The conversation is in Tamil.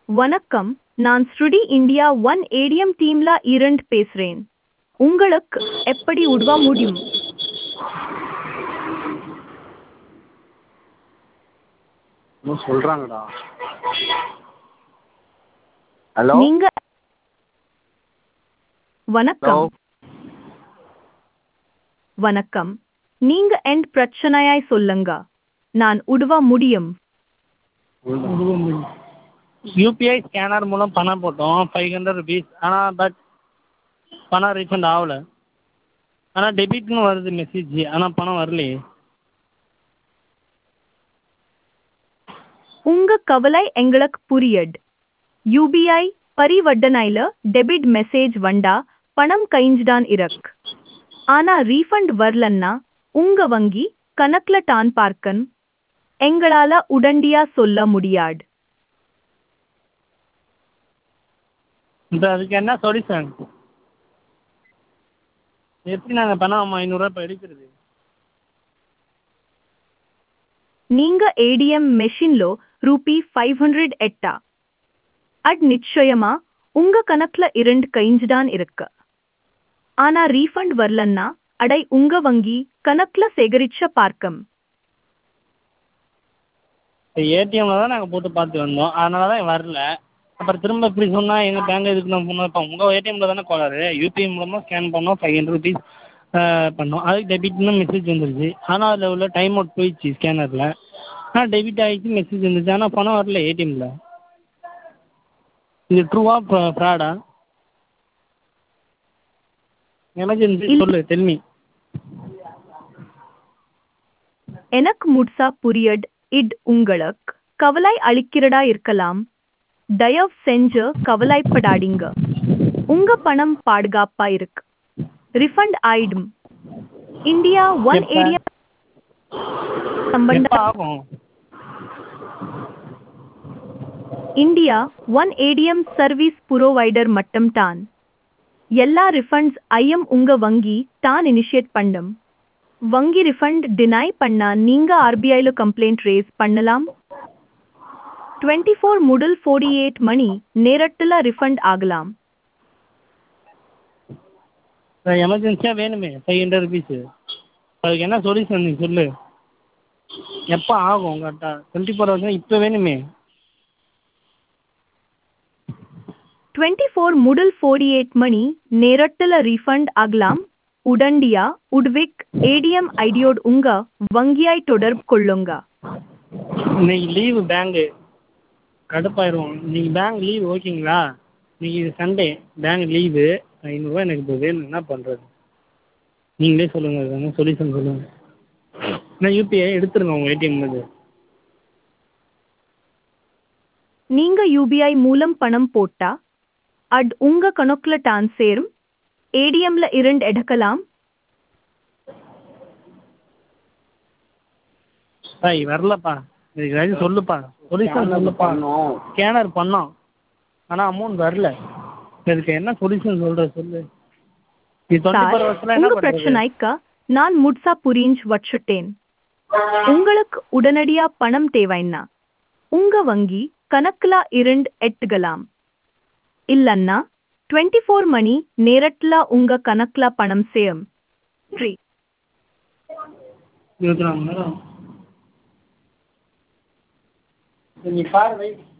வணக்கம் நான் ஸ்ருடி இந்தியா ஒன் ஏடிஎம் டீம்ல இருந்து பேசுறேன் உங்களுக்கு எப்படி உதவ முடியும் இன்னும் சொல்கிறாங்கடா ஹலோ நீங்க வணக்கம் ஹலோ வணக்கம் நீங்க என் பிரச்சனையாய் சொல்லுங்க நான் உதவ முடியும் யூபிஐ ஸ்கேனர் மூலம் பணம் போட்டோம் ஃபைவ் ஹண்ட்ரட் ருபீஸ் ஆனால் பட் பணம் ரீஃபண்ட் ஆகல ஆனால் டெபிட்னு வருது மெசேஜ் ஆனால் பணம் வரலையே உங்க கவலை எங்களுக்கு புரியுது யூபிஐ பரிவர்த்தனையில டெபிட் மெசேஜ் வந்தா பணம் கைஞ்சுதான் இருக்கு ஆனா ரீஃபண்ட் வரலன்னா உங்க வங்கி கணக்குல தான் பார்க்கன் எங்களால உடனடியா சொல்ல முடியாது இப்போ அதுக்கு என்ன சொல்யூஷன் எப்படி நாங்கள் பணம் ஐநூறுரூவா இப்போ எடுக்கிறது நீங்க ஏடிஎம் மெஷின்లో ரூபி ஃபைவ் ஹண்ட்ரட் எட்டா அட் நிச்சயமா உங்க கணக்குல இரண்டு கைஞ்சுதான் இருக்கு ஆனா ரீஃபண்ட் வரலன்னா அடை உங்க வங்கி கணக்குல சேகரிச்ச பார்க்கம் இப்போ ஏடிஎம்மில் தான் நாங்கள் போட்டு பார்த்து வந்தோம் அதனால தான் வரல அப்புறம் திரும்ப இப்படி சொன்னால் எங்கள் பேங்க் இதுக்கு நான் போனோம் இப்போ உங்கள் ஏடிஎம்மில் தானே கோளாறு யூபிஐ மூலமாக ஸ்கேன் பண்ணோம் ஃபைவ் ஹண்ட்ரட் ருபீஸ் பண்ணோம் அதுக்கு டெபிட்னு மெசேஜ் வந்துருச்சு ஆனால் அதில் உள்ள டைம் அவுட் போயிடுச்சு ஸ்கேனரில் ஆ டெபிட் ஆகிடுச்சு மெசேஜ் வந்துச்சு ஆனால் பணம் வரல ஏடிஎம்மில் இது ட்ரூவா ஃப்ராடா எமர்ஜென்சி இல்ல. சொல்லு டெல்மி எனக்கு முட்சா புரியட் இட் உங்களுக்கு கவலை அளிக்கிறதா இருக்கலாம் தயவு செஞ்சு கவலைப்படாதீங்க உங்க பணம் பாதுகாப்பா இருக்கு ரிஃபண்ட் ஆயிடும் இந்தியா ஒன் எப்ப? ஏடிஎம் சம்பந்த எப்போ ஆகும் India one ATM service provider மட்டும் தான் எல்லா ரிஃபண்ட்ஸ் ஐயம் உங்க வங்கி தான் இனிஷியேட் பண்ணும் வங்கி ரிஃபண்ட் டினை பண்ணா நீங்க ஆர்பிஐல கம்ப்ளைண்ட் ரேஸ் பண்ணலாம் டுவெண்ட்டி ஃபோர் முதல் ஃபோர்டி எயிட் மணி நேரத்தில் ரிஃபண்ட் ஆகலாம் எமர்ஜென்சியாக வேணுமே ஃபைவ் ஹண்ட்ரட் ருபீஸு அதுக்கு என்ன சொல்யூஷன் நீ சொல்லு எப்போ ஆகும் கரெக்டாக டுவெண்ட்டி ஃபோர் ஹவர்ஸ் இப்போ வேணுமே டுவெண்ட்டி ஃபோர் முதல் ஃபோர்டி எயிட் மணி நேரத்தில் ரீஃபண்ட் ஆகலாம் உடனடியா உட்விக் ஏடிஎம் ஐடியோடு உங்க வங்கியாய் தொடர்பு கொள்ளுங்க இன்னைக்கு லீவு பேங்கு கடுப்பாயிரும் இன்னைக்கு பேங்க் லீவு ஓகேங்களா இன்னைக்கு சண்டே பேங்க் லீவு ஐநூறுரூவா எனக்கு இப்போ வேணும் என்ன பண்ணுறது நீங்களே சொல்லுங்கள் அது என்ன சொல்யூஷன் சொல்லுங்கள் நான் யூபிஐ எடுத்துருங்க உங்கள் ஏடிஎம்லேருந்து நீங்க யூபிஐ மூலம் பணம் போட்டா அட் உங்க கணக்குல டான் சேரும் ஏடிஎம்ல இரண்டு எடுக்கலாம் பாய் வரலப்பா இதுக்கு ஏதாச்சும் சொல்லுப்பா சொல்யூஷன் சொல்லுப்பா பண்ணோம் ஸ்கேனர் பண்ணோம் ஆனால் அமௌண்ட் வரல இதுக்கு என்ன சொல்யூஷன் சொல்கிற சொல்லு இது டுவெண்ட்டி ஃபோர் ஹவர்ஸில் என்ன உங்க பண்ணுறது பிரச்சனைக்கு நான் முட்சா புரிஞ்சு வச்சுட்டேன் உங்களுக்கு உடனடியா பணம் தேவைன்னா உங்க வங்கி கணக்குல இரண்டு எட்டுகலாம் இல்லன்னா டுவெண்ட்டி ஃபோர் மணி நேரத்துல உங்க கணக்குல பணம் சேரும் ஃப்ரீ இருபத்தி நாலு மணி நேரம் நீ பாரு வை